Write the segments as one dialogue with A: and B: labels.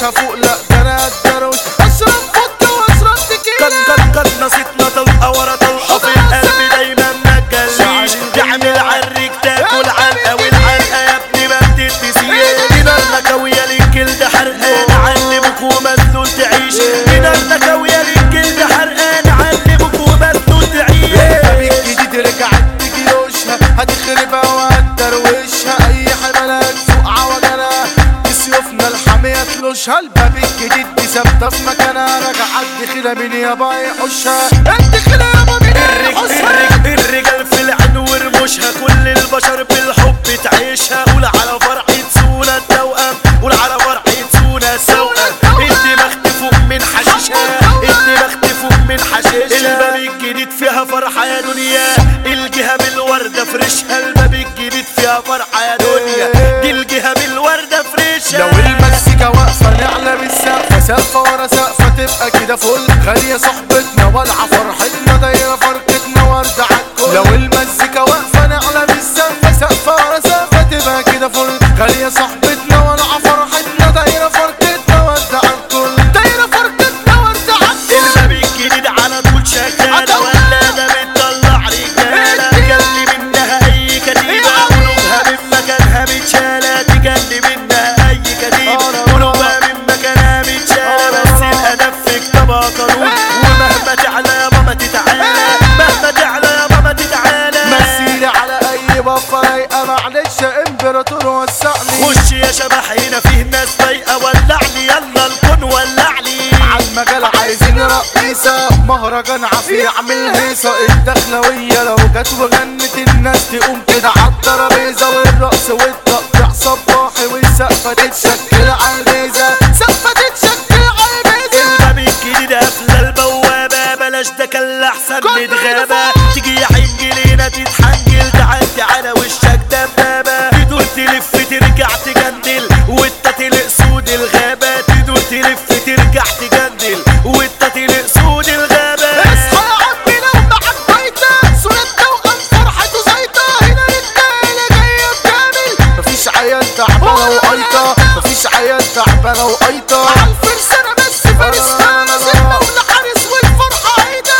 A: روشها فوق لا ده انا الدروش اشرب فودكا واشرب
B: قد
A: تكيلا
B: قد قد نصيتنا طلقة ورا طلقة في القلب دايما ما تجليش تعمل عرك تاكل علقة والعلقة يا ابني ما بتتنسيش دي نار نكوية للجلد حرقان علمك ومسلول تعيش دي نار نكوية للجلد حرقان علمك ومسلول تعيش
A: الباب الجديد رجعت تجي روشها هتخربها وهتدروشها اي حملة تسوق عوجلها بسيوفنا الحامية تلوشها الباب الجديد دي ثابتة في مكانها رجعت دخيلة مين يابا يحوشها الدخيلة يابا مين
B: الرج
A: يحوشها
B: الرج الرجال في العين ورموشها كل البشر بالحب تعيشها قول على فرحة سونا التوأم قول على فرحة سونا السوأم الدماغ تفوق من حشيشها الدماغ تفوق من حشيشها الباب الجديد فيها فرحة يا دنيا الجهة بالوردة فرشها الباب الجديد فيها فرحة يا دنيا دي الجهة بالوردة فرشها
A: لو المزيكا واقفة نعلى بالسقفة سقفة ورا سقفة تبقى كده فل غالية صحبتنا والعة فرحتنا دايرة فرقتنا وردة عالكل لو المزيكا واقفة نعلى بالسقفة سقفة ورا سقفة تبقى كده فل غالية صحبتنا والعة فرحتنا دايرة فرقتنا وردة عالكل دايرة فرقتنا وردة عالكل
B: الباب الجديد على طول شغالة ولا ده بتطلع رجالة تجلي منها أي كتيبة قلوبها من مكانها متشالة تجلي منها أي كتيبة قلوبها من مكانها متشالة بس الهدف في كتابها قانون ومهما تعلى يا ماما تتعالى مهما تعلى يا ماما تتعالى
A: مثيلي على اي بفة رايقة معلش يا امبراطور وسعني
B: خش يا شبح هنا فيه ناس ضايقة ولعني يلا الكون ولعني
A: عالمجال عايزين رقيصة مهرجان عافية اعمل هيصة الدخلوية لو جت وغنت الناس تقوم كده عالترابيزة والرقص والتقطيع صباحي والسقفة تتشكل عالميزة سقفة تتشكل عالميزة
B: الباب الجديد قافله البوابه بلاش ده كان احسن
A: كل
B: متغابه تيجي يا حنجلينا تتحنجل تعدي على وشك دبابه تدور تلف ترجع تجندل وانت تلق سود الغابه تدور تلف ترجع تجندل وانت تلق سود الغابه
A: اصحى يا عمي لو معاك بيتة صورة توأم فرحته زيطة هنا رجالة جاية بكامل مفيش عيال تعبانة وقيطة مفيش عيال تعبانة وقيطة عالفرسانة بس فارس فارس المولى حارس والفرحة عايدة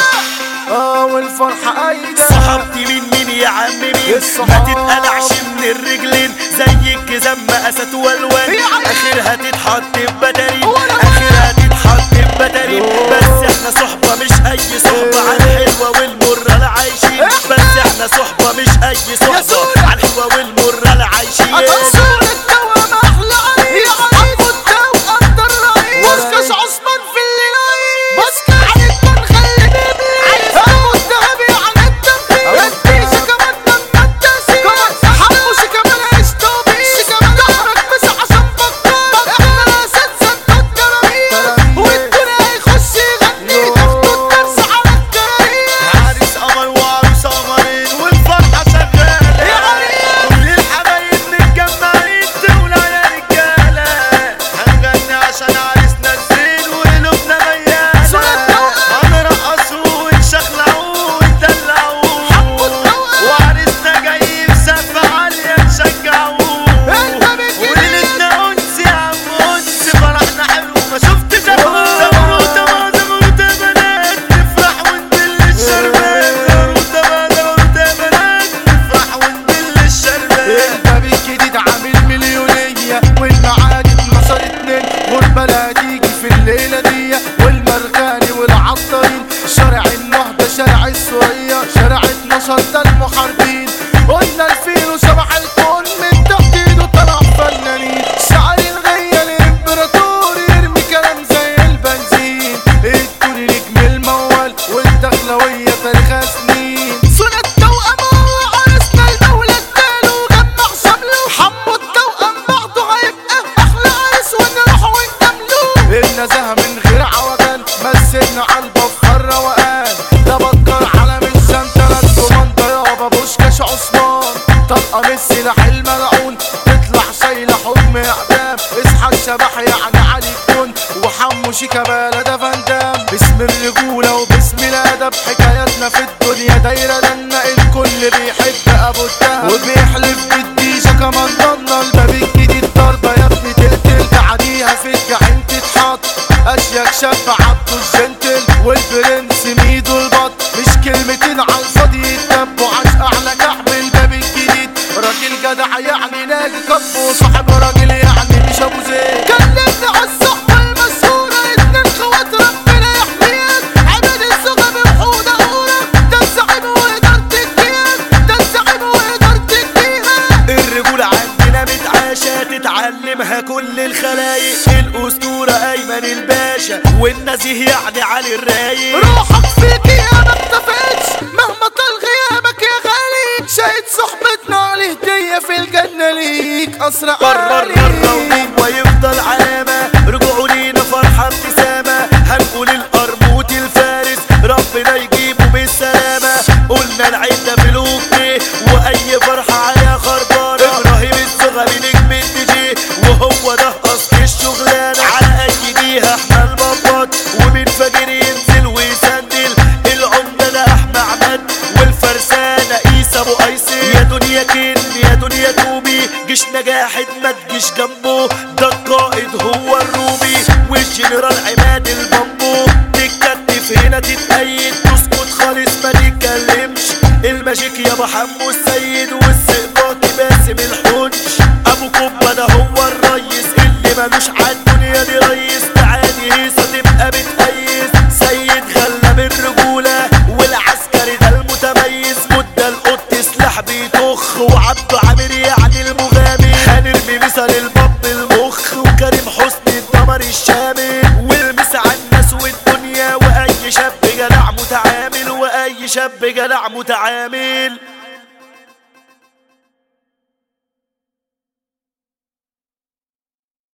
A: اه والفرحة عايدة
B: صحابتي مين مين يا عم مين
A: الصحاب.
B: ما تتقلعش من الرجلين زي الجزام مقاسات والوان
A: يا عم.
B: اخرها تتحط ببدري
A: ولا
B: اخرها تتحط ببدري بس احنا صحبة مش اي صحبة على الحلوة والمرة لا عايشين بس احنا صحبة مش اي صحبة
A: سورة.
B: على الحلوة والمرة لا عايشين
A: صورة التوأم أحلى عريس حبوا التوأم ده الرئيس بسكش عثمان في اللي نايم بسكة عن الدم خلي بيبليس أبو الذهبي عن التنفيذ الديش كمان لما التأسيس حبوش كمان عيش توبيس كمان ظهرك بس عشان بطال احنا الأساتذة انتوا التلاميذ والدنيا هيخش يغني تاخدوا الدرس على الكراهية
B: عريس قمر وعروس قمرين والفرحة شغالة
A: يا عريس.
B: كل الحبايب متجمعين تولع يا رجالة هنغني عشان عريسنا الزين وقلوبنا ميالة
A: صورة التوأم.
B: هنرقصوا ونشخلعوا وندلعوا
A: حبوا التوأم.
B: وعريسنا جاي بسقفة عالية نشجعوه
A: انت بتجيب.
B: وليلتنا أنس يا عم أنس فرحنا حلو ما شفت زمروتة زمروتة ما زمروتة بنات نفرح وندل الشربات زمروتة ما زمروتة بنات نفرح وندل الشربات
A: الباب الجديد عامل مليونية والمعادي 12 اتنين غربة لا هتيجي في الليلة دي والمرغاني والعطارين شارع النهضة شارع السورية شارع 12 ده المحاربين قلنا الفيل وشبح الكون من تحت ايده طلع فنانين شعر الغية الامبراطور يرمي كلام زي البنزين التوني نجم الموال والدخلوية تاريخها سنين سنة توأم وعرسنا المولى اداله وجمع شمله حمو التوأم بعضه هيبقى احلى عرس ونروح ونكمله النزاهة من غير عوجان مسكنا عالبة في روقان ده بكر على من سنترات كوماندا يابا بوشكاش عثمان طلقة من السلاح الملعون تطلع شايلة حكم اعدام اصحى الشبح يعني علي كون وحمو شيكا بلد فندام باسم الرجولة وباسم الادب حكاياتنا في الدنيا دايرة لنا الكل بيحب ابو الدهب وبيحلف بالديشة كمان ضنا الباب الجديد ضربة يا ابني تقتل تعديها في الجحيم تتقتل اشيك شاب عبده الجنتل والبرنس ميدو البط مش كلمتين على الفاضي يتدبوا عشق اعلى كعب الباب الجديد راجل جدع يعني ناجي كبه صاحب راجل يعني مش ابو زيد كلمني على الصحبة المسهورة اتنين خوات ربنا يحميك عماد الصغب وحودة أولى ده الزعيم وإدارة الجيل ده الزعيم وإدارة الجيل
B: الرجولة عندنا متعاشة تتعلمها كل الخلايق الأسطورة أيمن الباشا والنزيه يعني علي الرايق
A: روحك فيك يا ما اختفتش مهما طال غيابك يا غالي شاهد صحبتنا على هدية في الجنة ليك أسرع
B: قرر مرة ويفضل علامة رجوعوا لينا فرحة ابتسامة هنقول القرموط الفارس ربنا يجيبه بالسلامة قلنا العدة في الوقت وأي فرحة عليها خربانة إبراهيم الصغري نجم الدي وهو ده أصل الشغلانة على أي جهة احنا البطاط ومن فجر ينزل ويسندل العمدة ده أحمد عماد والفرسانة عيسى أبو أيسر يا دنيا كن يا دنيا توبي جيش نجاحد ما تجيش جنبه ده القائد هو الروبي والجنرال عماد البامبو تتكتف هنا تتأيد تسكت خالص ما تتكلمش الماجيك يا ابو حمو السيد والسقاطي باسم الحنش ابو كوبا ده هو الريس اللي ملوش عالدنيا دي ريس تعالي هيصة تبقى بتقيس سيد غلب الرجولة والعسكري ده المتميز مدة القط سلاح بيطخ وعبده عامر يعني المغامر هنرمي مثل الباب المخ وكريم حسني الدمر الشامل والمس على الناس والدنيا واي شاب جدع متعامل واي شاب جدع متعامل